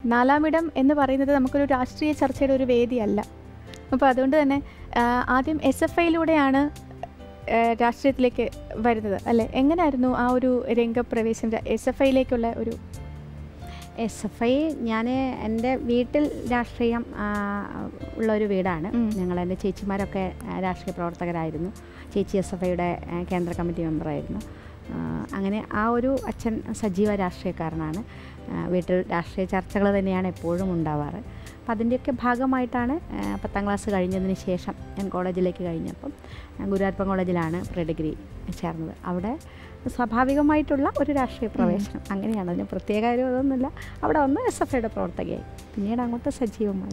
നാലാമിടം എന്ന് പറയുന്നത് നമുക്കൊരു രാഷ്ട്രീയ ചർച്ചയുടെ ഒരു വേദിയല്ല അപ്പോൾ അതുകൊണ്ട് തന്നെ ആ, ആദ്യം എസ് എഫ് ഐയിലൂടെയാണ് രാഷ്ട്രീയത്തിലേക്ക് വരുന്നത് അല്ലേ എങ്ങനെയായിരുന്നു ആ ഒരു രംഗപ്രവേശം എസ് എഫ് ഐയിലേക്കുള്ള ഒരു എസ് എഫ് ഐ ഞാൻ എൻ്റെ വീട്ടിൽ രാഷ്ട്രീയം ആ, ഉള്ള ഒരു വീടാണ് ഉം. ഞങ്ങൾ എൻ്റെ ചേച്ചിമാരൊക്കെ ആ, രാഷ്ട്രീയ പ്രവർത്തകരായിരുന്നു ചേച്ചി എസ് എഫ് ഐയുടെ കേന്ദ്ര കമ്മിറ്റി മെമ്പറായിരുന്നു ആ, അങ്ങനെ ആ ഒരു അച്ഛൻ സജീവ രാഷ്ട്രീയക്കാരനാണ് ആ, വീട്ടിൽ രാഷ്ട്രീയ ചർച്ചകൾ തന്നെയാണ് എപ്പോഴും ഉണ്ടാവാറ് അപ്പം അതിൻ്റെയൊക്കെ ഭാഗമായിട്ടാണ് ആ, പത്താം ക്ലാസ് കഴിഞ്ഞതിന് ശേഷം ഞാൻ കോളേജിലേക്ക് കഴിഞ്ഞപ്പം ഞാൻ ഗുരുവായൂരപ്പൻ കോളേജിലാണ് പ്രീ ഡിഗ്രി ചേർന്നത് അവിടെ സ്വാഭാവികമായിട്ടുള്ള ഒരു രാഷ്ട്രീയ പ്രവേശനം അങ്ങനെയാണ് അതിന് പ്രത്യേക ഒരു ഇതൊന്നുമില്ല അവിടെ വന്ന് എസ് എഫ് ഐയുടെ പ്രവർത്തകയായി പിന്നീട് അങ്ങോട്ട് സജീവമായി